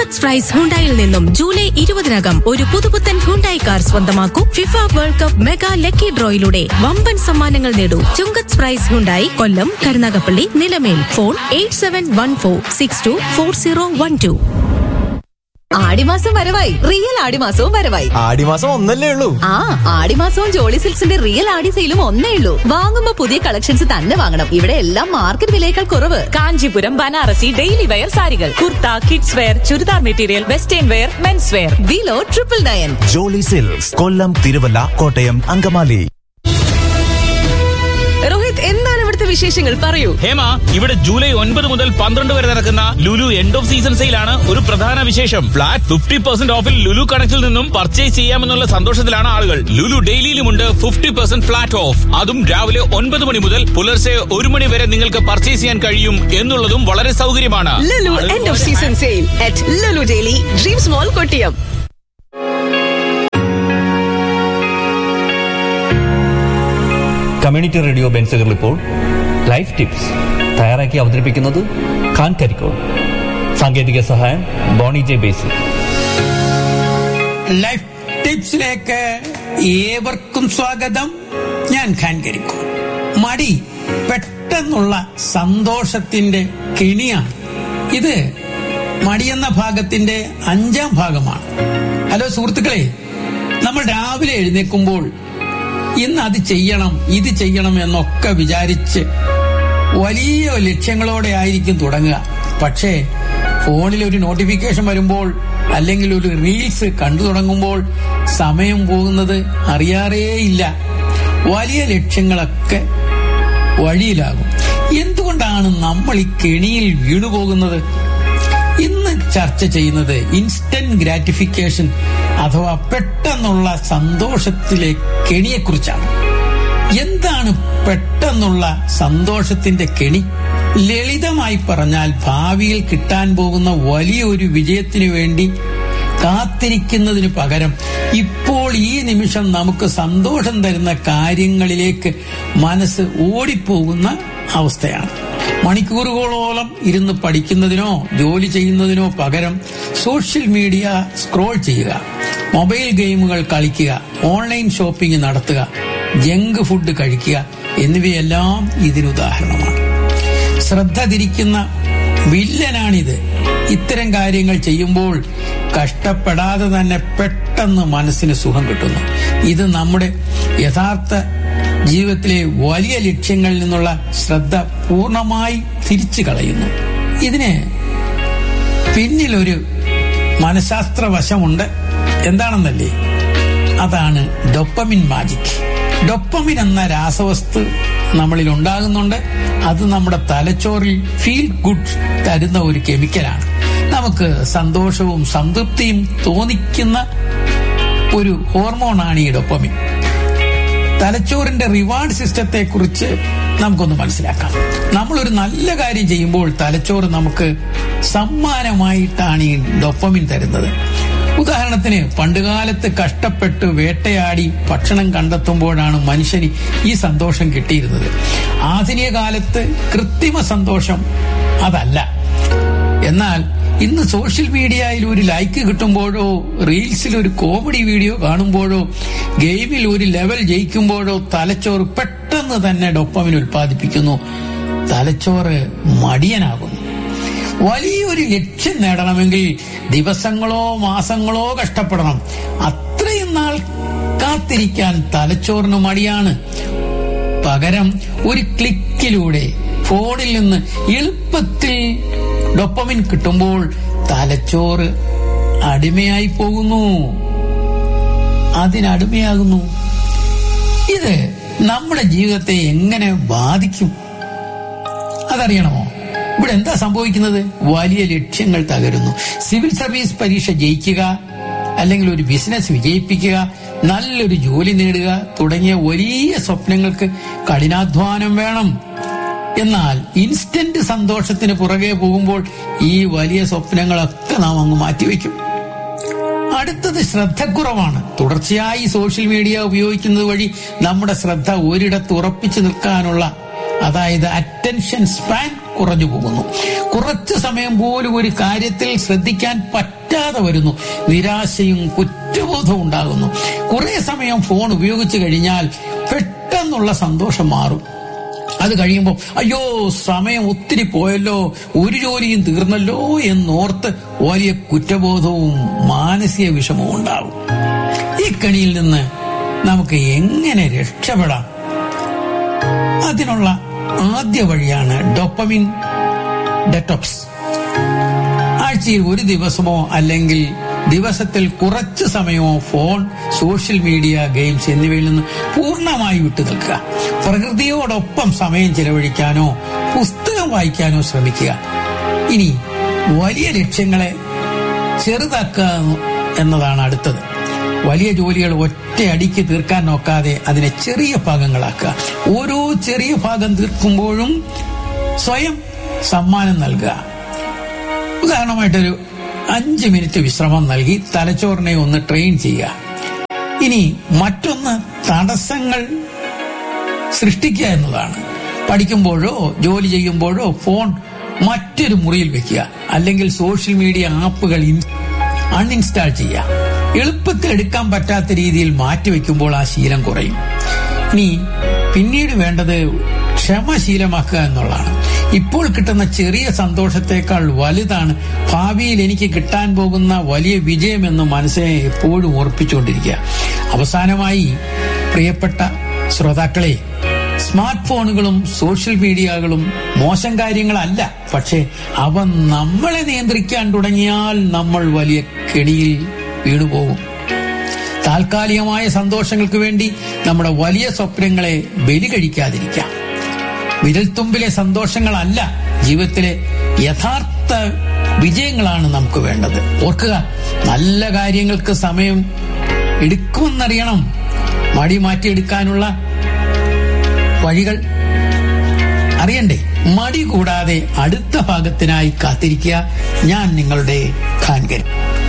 ചുങ്കത്ത് price ഹുണ്ടായിൽ നിന്നും July ഇരുപതിനകം ഒരു പുതുപുത്തൻ ഹുണ്ടായി കാർ സ്വന്തമാക്കൂ FIFA world cup mega lucky ഡ്രോയിലൂടെ വമ്പൻ സമ്മാനങ്ങൾ നേടൂ Chungath prize Hyundai Kollam Karunagappally Nilamel phone eight seven one four six two four zero one two ആടിമാസം വരവായി റിയൽ ആടിമാസവും വരവായി ആടിമാസം ഒന്നല്ലേ ഉള്ളൂ ആ ആടിമാസവും ജോളി സിൽക്സിന്റെ റിയൽ ആടി സെയിലും ഒന്നേ ഉള്ളൂ വാങ്ങുമ്പോ പുതിയ കളക്ഷൻസ് തന്നെ വാങ്ങണം ഇവിടെ എല്ലാം മാർക്കറ്റ് വിലയേക്കാൾ കുറവ് കാഞ്ചീപുരം ബനാറസി ഡെയിലി വെയർ സാരികൾ kurta kids wear churidar material western wear men's wear below triple nine Jolly silks Kollam Thiruvalla Kottayam Angamaly Rohit എന്താണ് ഇവിടുത്തെ വിശേഷങ്ങൾ പറയൂ ഹേമ ഇവിടെ ജൂലൈ ഒൻപത് മുതൽ പന്ത്രണ്ട് വരെ നടക്കുന്ന ലുലു എൻഡ് ഓഫ് സീസൺ സെയിലാണ് ഒരു പ്രധാന വിശേഷം ഫ്ലാറ്റ് ഫിഫ്റ്റി പെർസെന്റ് ഓഫിൽ ലുലു കണക്റ്റിൽ നിന്നും പർച്ചേസ് ചെയ്യാമെന്നുള്ള സന്തോഷത്തിലാണ് ആളുകൾ ലുലു ഡെയിലിയിലുമുണ്ട് ഫിഫ്റ്റി പെർസെന്റ് ഫ്ലാറ്റ് ഓഫ് അതും രാവിലെ ഒൻപത് മണി മുതൽ പുലർച്ചെ ഒരു മണി വരെ നിങ്ങൾക്ക് പർച്ചേസ് ചെയ്യാൻ കഴിയും എന്നുള്ളതും വളരെ സൗകര്യമാണ് Lulu end of season sale at Lulu daily dreams mall Kottiyam community radio ബെൻസുകൾ ഇപ്പോൾ ലൈഫ് ടിപ്സ് തയ്യാറാക്കി അവതരിപ്പിക്കുന്നത് ഖാൻ കരിക്കോൾ സാങ്കേതിക സഹായം ബോണി ജെ ബേസി ലൈഫ് ടിപ്സിലേക്ക് ഏവർക്കും സ്വാഗതം ഞാൻ ഖാൻ കരിക്കോ മടി പെട്ടെന്നുള്ള സന്തോഷത്തിന്റെ കെണിയാണ് ഇത് മടി എന്ന ഭാഗത്തിന്റെ അഞ്ചാം ഭാഗമാണ് ഹലോ സുഹൃത്തുക്കളെ നമ്മൾ രാവിലെ എഴുന്നേൽക്കുമ്പോൾ ഇന്ന് അത് ചെയ്യണം ഇത് ചെയ്യണം എന്നൊക്കെ വിചാരിച്ച് വലിയ ലക്ഷ്യങ്ങളോടെ ആയിരിക്കും തുടങ്ങുക പക്ഷേ ഫോണിൽ ഒരു നോട്ടിഫിക്കേഷൻ വരുമ്പോൾ അല്ലെങ്കിൽ ഒരു റീൽസ് കണ്ടു തുടങ്ങുമ്പോൾ സമയം പോകുന്നത് അറിയാറേയില്ല വലിയ ലക്ഷ്യങ്ങളൊക്കെ വഴിയിലാകും എന്തുകൊണ്ടാണ് നമ്മൾ ഈ കെണിയിൽ വീണുപോകുന്നത് ഇന്ന് ചർച്ച ചെയ്യുന്നത് ഇൻസ്റ്റന്റ് ഗ്രാറ്റിഫിക്കേഷൻ അഥവാ പെട്ടെന്നുള്ള സന്തോഷത്തിലെ കെണിയെക്കുറിച്ചാണ് എന്താണ് പെട്ടെന്നുള്ള സന്തോഷത്തിന്റെ കെണി ലളിതമായി പറഞ്ഞാൽ ഭാവിയിൽ കിട്ടാൻ പോകുന്ന വലിയൊരു വിജയത്തിനു വേണ്ടി കാത്തിരിക്കുന്നതിന് പകരം ഇപ്പോൾ ഈ നിമിഷം നമുക്ക് സന്തോഷം തരുന്ന കാര്യങ്ങളിലേക്ക് മനസ്സ് ഓടിപ്പോകുന്ന അവസ്ഥയാണ് മണിക്കൂറുകളോളം ഇരുന്ന് പഠിക്കുന്നതിനോ ജോലി ചെയ്യുന്നതിനോ പകരം സോഷ്യൽ മീഡിയ സ്ക്രോൾ ചെയ്യുക മൊബൈൽ ഗെയിമുകൾ കളിക്കുക ഓൺലൈൻ ഷോപ്പിംഗ് നടത്തുക ജങ്ക് ഫുഡ് കഴിക്കുക എന്നിവയെല്ലാം ഇതിനുദാഹരണമാണ് ശ്രദ്ധ തിരിക്കുന്ന വില്ലനാണിത് ഇത്തരം കാര്യങ്ങൾ ചെയ്യുമ്പോൾ കഷ്ടപ്പെടാതെ തന്നെ പെട്ടെന്ന് മനസ്സിന് സുഖം കിട്ടുന്നു ഇത് നമ്മുടെ യഥാർത്ഥ ജീവിതത്തിലെ വലിയ ലക്ഷ്യങ്ങളിൽ നിന്നുള്ള ശ്രദ്ധ പൂർണ്ണമായി തിരിച്ചു കളയുന്നു ഇതിന് പിന്നിലൊരു മനഃശാസ്ത്ര വശമുണ്ട് എന്താണെന്നല്ലേ അതാണ് ഡൊപ്പമിൻ മാജിക് ഡൊപ്പമിൻ എന്ന രാസവസ്തു നമ്മളിൽ ഉണ്ടാകുന്നുണ്ട് അത് നമ്മുടെ തലച്ചോറിൽ ഫീൽ ഗുഡ് തരുന്ന ഒരു കെമിക്കലാണ് നമുക്ക് സന്തോഷവും സംതൃപ്തിയും തോന്നിക്കുന്ന ഒരു ഹോർമോണാണ് ഈ ഡൊപ്പമിൻ തലച്ചോറിന്റെ റിവാർഡ് സിസ്റ്റത്തെ കുറിച്ച് നമുക്കൊന്ന് മനസ്സിലാക്കാം നമ്മൾ ഒരു നല്ല കാര്യം ചെയ്യുമ്പോൾ തലച്ചോറ് നമുക്ക് സമ്മാനമായിട്ടാണ് ഈ ഡൊപ്പമിൻ തരുന്നത് ഉദാഹരണത്തിന് പണ്ടുകാലത്ത് കഷ്ടപ്പെട്ട് വേട്ടയാടി ഭക്ഷണം കണ്ടെത്തുമ്പോഴാണ് മനുഷ്യന് ഈ സന്തോഷം കിട്ടിയിരുന്നത് ആധുനിക കാലത്ത് കൃത്രിമ സന്തോഷം അതല്ല എന്നാൽ ഇന്ന് സോഷ്യൽ മീഡിയയിൽ ഒരു ലൈക്ക് കിട്ടുമ്പോഴോ റീൽസിൽ ഒരു കോമഡി വീഡിയോ കാണുമ്പോഴോ ഗെയിമിൽ ഒരു ലെവൽ ജയിക്കുമ്പോഴോ തലച്ചോറ് പെട്ടെന്ന് തന്നെ ഡൊപ്പമിൻ ഉൽപ്പാദിപ്പിക്കുന്നു തലച്ചോറ് മടിയനാകുന്നു വലിയൊരു ലക്ഷ്യം നേടണമെങ്കിൽ ദിവസങ്ങളോ മാസങ്ങളോ കഷ്ടപ്പെടണം അത്രയും നാൾ കാത്തിരിക്കാൻ തലച്ചോറിന് മടിയാണ് പകരം ഒരു ക്ലിക്കിലൂടെ ഫോണിൽ നിന്ന് എളുപ്പത്തിൽ ഡൊപ്പമിൻ കിട്ടുമ്പോൾ തലച്ചോറ് അടിമയായി പോകുന്നു അതിനടിമയാകുന്നു ഇത് നമ്മുടെ ജീവിതത്തെ എങ്ങനെ ബാധിക്കും അതറിയണമോ ഇവിടെ എന്താ സംഭവിക്കുന്നത് വലിയ ലക്ഷ്യങ്ങൾ തകരുന്നു സിവിൽ സർവീസ് പരീക്ഷ ജയിക്കുക അല്ലെങ്കിൽ ഒരു ബിസിനസ് വിജയിപ്പിക്കുക നല്ലൊരു ജോലി നേടുക തുടങ്ങിയ വലിയ സ്വപ്നങ്ങൾക്ക് കഠിനാധ്വാനം വേണം എന്നാൽ ഇൻസ്റ്റന്റ് സന്തോഷത്തിന് പുറകെ പോകുമ്പോൾ ഈ വലിയ സ്വപ്നങ്ങളൊക്കെ നാം അങ്ങ് മാറ്റിവെക്കും അടുത്തത് ശ്രദ്ധക്കുറവാണ് തുടർച്ചയായി സോഷ്യൽ മീഡിയ ഉപയോഗിക്കുന്നത് വഴി നമ്മുടെ ശ്രദ്ധ ഒരിടത്ത് ഉറപ്പിച്ചു നിൽക്കാനുള്ള അതായത് അറ്റൻഷൻ സ്പാൻ കുറഞ്ഞു പോകുന്നു കുറച്ചു സമയം പോലും ഒരു കാര്യത്തിൽ ശ്രദ്ധിക്കാൻ പറ്റാതെ വരുന്നു നിരാശയും കുറ്റബോധവും ഉണ്ടാകുന്നു കുറെ സമയം ഫോൺ ഉപയോഗിച്ചു കഴിഞ്ഞാൽ പെട്ടെന്നുള്ള സന്തോഷം മാറും അത് കഴിയുമ്പോൾ അയ്യോ സമയം ഒത്തിരി പോയല്ലോ ഒരു ജോലിയും തീർന്നല്ലോ എന്നോർത്ത് വലിയ കുറ്റബോധവും മാനസിക വിഷമവും ഉണ്ടാവും ഈ കണിയിൽ നിന്ന് നമുക്ക് എങ്ങനെ രക്ഷപ്പെടാം അതിനുള്ള ആദ്യ വഴിയാണ് ഡോപ്പമിൻ ഡെറ്റോക്സ് ആഴ്ചയിൽ ഒരു ദിവസമോ അല്ലെങ്കിൽ ദിവസത്തിൽ കുറച്ച് സമയമോ ഫോൺ സോഷ്യൽ മീഡിയ ഗെയിംസ് എന്നിവയിൽ നിന്ന് പൂർണ്ണമായി വിട്ടു നിൽക്കുക പ്രകൃതിയോടൊപ്പം സമയം ചെലവഴിക്കാനോ പുസ്തകം വായിക്കാനോ ശ്രമിക്കുക ഇനി വലിയ ലക്ഷ്യങ്ങളെ ചെറുതാക്കുക എന്നതാണ് അടുത്തത് വലിയ ജോലികൾ ഒറ്റയടിക്ക് തീർക്കാൻ നോക്കാതെ അതിനെ ചെറിയ ഭാഗങ്ങളാക്കുക ഓരോ ചെറിയ ഭാഗം തീർക്കുമ്പോഴും സ്വയം സമ്മാനം നൽകുക ഉദാഹരണമായിട്ടൊരു അഞ്ച് മിനിറ്റ് വിശ്രമം നൽകി തലച്ചോറിനെ ഒന്ന് ട്രെയിൻ ചെയ്യുക ഇനി മറ്റൊന്ന് തടസ്സങ്ങൾ സൃഷ്ടിക്കുക എന്നതാണ് പഠിക്കുമ്പോഴോ ജോലി ചെയ്യുമ്പോഴോ ഫോൺ മറ്റൊരു മുറിയിൽ വെക്കുക അല്ലെങ്കിൽ സോഷ്യൽ മീഡിയ ആപ്പുകൾ അൺഇൻസ്റ്റാൾ ചെയ്യുക എളുപ്പത്തിൽ എടുക്കാൻ പറ്റാത്ത രീതിയിൽ മാറ്റിവെക്കുമ്പോൾ ആ ശീലം കുറയും ഇനി പിന്നീട് വേണ്ടത് ക്ഷമശീലമാക്കുക എന്നുള്ളതാണ് ഇപ്പോൾ കിട്ടുന്ന ചെറിയ സന്തോഷത്തെക്കാൾ വലുതാണ് ഭാവിയിൽ എനിക്ക് കിട്ടാൻ പോകുന്ന വലിയ വിജയമെന്ന് മനസ്സിനെ എപ്പോഴും ഓർപ്പിച്ചുകൊണ്ടിരിക്കുക അവസാനമായി പ്രിയപ്പെട്ട ശ്രോതാക്കളെ സ്മാർട്ട് ഫോണുകളും സോഷ്യൽ മീഡിയകളും മോശം കാര്യങ്ങളല്ല പക്ഷെ അവ നമ്മളെ നിയന്ത്രിക്കാൻ തുടങ്ങിയാൽ നമ്മൾ വലിയ കെണിയിൽ വീണുപോകും താൽക്കാലികമായ സന്തോഷങ്ങൾക്ക് വേണ്ടി നമ്മുടെ വലിയ സ്വപ്നങ്ങളെ ബലി കഴിക്കാതിരിക്കാം വിരൽത്തുമ്പിലെ സന്തോഷങ്ങളല്ല ജീവിതത്തിലെ യഥാർത്ഥ വിജയങ്ങളാണ് നമുക്ക് വേണ്ടത് ഓർക്കുക നല്ല കാര്യങ്ങൾക്ക് സമയം എടുക്കുമെന്നറിയണം മടി മാറ്റിയെടുക്കാനുള്ള വഴികൾ അറിയണ്ടേ മടി കൂടാതെ അടുത്ത ഭാഗത്തിനായി കാത്തിരിക്കുക ഞാൻ നിങ്ങളുടെ ഖാൻകൻ